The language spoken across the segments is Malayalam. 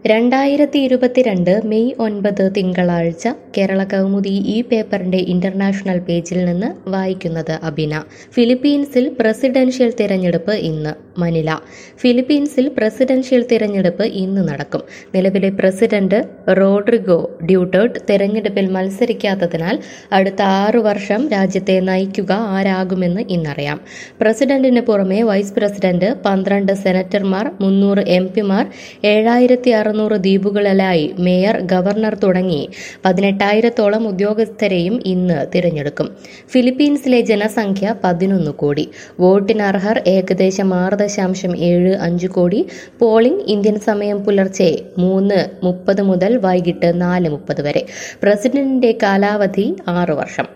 രണ്ടായിരത്തി ഇരുപത്തിരണ്ട് മെയ് ഒൻപത് തിങ്കളാഴ്ച കേരള കൗമുദി ഈ പേപ്പറിന്റെ ഇന്റർനാഷണൽ പേജിൽ നിന്ന് വായിക്കുന്നത് അബിന ഫിലിപ്പീൻസിൽ പ്രസിഡൻഷ്യൽ തിരഞ്ഞെടുപ്പ് ഇന്ന് മനില ഫിലിപ്പീൻസിൽ പ്രസിഡൻഷ്യൽ തിരഞ്ഞെടുപ്പ് ഇന്ന് നടക്കും നിലവിലെ പ്രസിഡന്റ് റോഡ്രിഗോ ഡ്യൂട്ടേർട്ട് തിരഞ്ഞെടുപ്പിൽ മത്സരിക്കാത്തതിനാൽ അടുത്ത ആറു വർഷം രാജ്യത്തെ നയിക്കുക ആരാകുമെന്ന് ഇന്നറിയാം പ്രസിഡന്റിന് പുറമെ വൈസ് പ്രസിഡന്റ് പന്ത്രണ്ട് സെനറ്റർമാർ മുന്നൂറ് എം പിമാർ ഏഴായിരത്തി അറുന്നൂറ് ദ്വീപുകളിലായി മേയർ ഗവർണർ തുടങ്ങി പതിനെട്ടായിരത്തോളം ഉദ്യോഗസ്ഥരെയും ഇന്ന് തിരഞ്ഞെടുക്കും ഫിലിപ്പീൻസിലെ ജനസംഖ്യ പതിനൊന്ന് കോടി വോട്ടിനർഹർ ഏകദേശം ആറ് ദശാംശം ഏഴ് അഞ്ച് കോടി പോളിംഗ് ഇന്ത്യൻ സമയം പുലർച്ചെ മൂന്ന് മുപ്പത് മുതൽ വൈകിട്ട് നാല് മുപ്പത് വരെ പ്രസിഡന്റിന്റെ കാലാവധി ആറ് വർഷം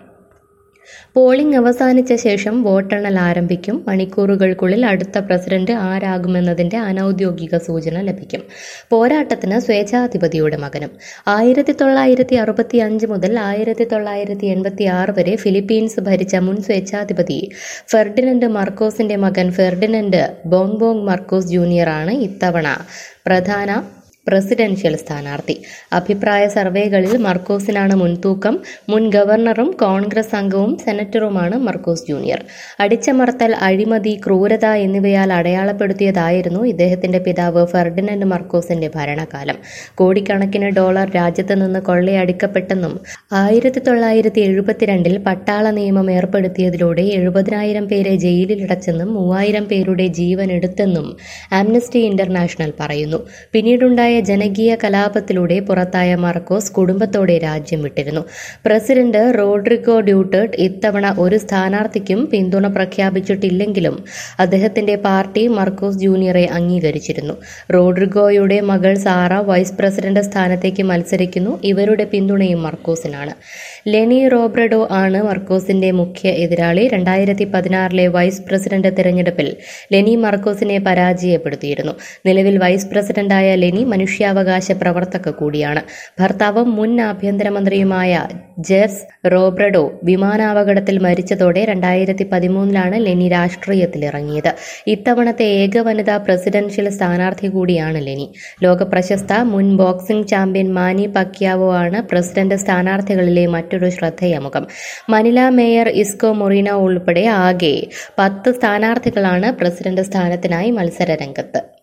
പോളിംഗ് അവസാനിച്ച ശേഷം വോട്ടെണ്ണൽ ആരംഭിക്കും മണിക്കൂറുകൾക്കുള്ളിൽ അടുത്ത പ്രസിഡന്റ് ആരാകുമെന്നതിന്റെ അനൌദ്യോഗിക സൂചന ലഭിക്കും പോരാട്ടത്തിന് സ്വേച്ഛാധിപതിയുടെ മകനും ആയിരത്തി തൊള്ളായിരത്തി അറുപത്തി അഞ്ച് മുതൽ ആയിരത്തി തൊള്ളായിരത്തി എൺപത്തി ആറ് വരെ ഫിലിപ്പീൻസ് ഭരിച്ച മുൻ സ്വേച്ഛാധിപതി ഫെർഡിനൻഡ് മർക്കോസിന്റെ മകൻ ഫെർഡിനൻഡ് ബോങ്ബോങ് മർക്കോസ് ജൂനിയറാണ് ഇത്തവണ പ്രധാന പ്രസിഡൻഷ്യൽ സ്ഥാനാർത്ഥി അഭിപ്രായ സർവേകളിൽ മർക്കോസിനാണ് മുൻതൂക്കം മുൻ ഗവർണറും കോൺഗ്രസ് അംഗവും സെനറ്ററുമാണ് മർക്കോസ് ജൂനിയർ അടിച്ചമർത്തൽ അഴിമതി ക്രൂരത എന്നിവയാൽ അടയാളപ്പെടുത്തിയതായിരുന്നു ഇദ്ദേഹത്തിന്റെ പിതാവ് ഫെർഡിനൻഡ് മർക്കോസിന്റെ ഭരണകാലം കോടിക്കണക്കിന് ഡോളർ രാജ്യത്ത് നിന്ന് കൊള്ളയടിക്കപ്പെട്ടെന്നും ആയിരത്തി തൊള്ളായിരത്തി എഴുപത്തിരണ്ടിൽ പട്ടാള നിയമം ഏർപ്പെടുത്തിയതിലൂടെ എഴുപതിനായിരം പേരെ ജയിലിലടച്ചെന്നും മൂവായിരം പേരുടെ ജീവൻ എടുത്തെന്നും ആംനസ്റ്റി ഇന്റർനാഷണൽ പറയുന്നു പിന്നീടുണ്ടായ ജനകീയ കലാപത്തിലൂടെ പുറത്തായ മർക്കോസ് കുടുംബത്തോടെ രാജ്യം വിട്ടിരുന്നു പ്രസിഡന്റ് റോഡ്രിഗോ ഡ്യൂട്ടേർട്ട് ഇത്തവണ ഒരു സ്ഥാനാർത്ഥിക്കും പിന്തുണ പ്രഖ്യാപിച്ചിട്ടില്ലെങ്കിലും അദ്ദേഹത്തിന്റെ പാർട്ടി മർക്കോസ് ജൂനിയറെ അംഗീകരിച്ചിരുന്നു റോഡ്രിഗോയുടെ മകൾ സാറ വൈസ് പ്രസിഡന്റ് സ്ഥാനത്തേക്ക് മത്സരിക്കുന്നു ഇവരുടെ പിന്തുണയും മർക്കോസിനാണ് ലെനി റോബ്രഡോ ആണ് മർക്കോസിന്റെ മുഖ്യ എതിരാളി രണ്ടായിരത്തി പതിനാറിലെ വൈസ് പ്രസിഡന്റ് തെരഞ്ഞെടുപ്പിൽ ലെനി മർക്കോസിനെ പരാജയപ്പെടുത്തിയിരുന്നു നിലവിൽ വൈസ് പ്രസിഡന്റായ ലെനി മനുഷ്യാവകാശ പ്രവർത്തക കൂടിയാണ് ഭർത്താവും മുൻ ആഭ്യന്തരമന്ത്രിയുമായ ജെഫ്സ് റോബ്രഡോ വിമാനാപകടത്തിൽ മരിച്ചതോടെ രണ്ടായിരത്തി പതിമൂന്നിലാണ് ലെനി രാഷ്ട്രീയത്തിലിറങ്ങിയത് ഇത്തവണത്തെ ഏക വനിതാ പ്രസിഡൻഷ്യൽ സ്ഥാനാർത്ഥി കൂടിയാണ് ലെനി ലോക പ്രശസ്ത മുൻ ബോക്സിംഗ് ചാമ്പ്യൻ മാനി പക്യാവോ ആണ് പ്രസിഡന്റ് സ്ഥാനാർത്ഥികളിലെ മറ്റൊരു ശ്രദ്ധേയമുഖം മനില മേയർ ഇസ്കോ മൊറീന ഉൾപ്പെടെ ആകെ പത്ത് സ്ഥാനാർത്ഥികളാണ് പ്രസിഡന്റ് സ്ഥാനത്തിനായി മത്സര രംഗത്ത്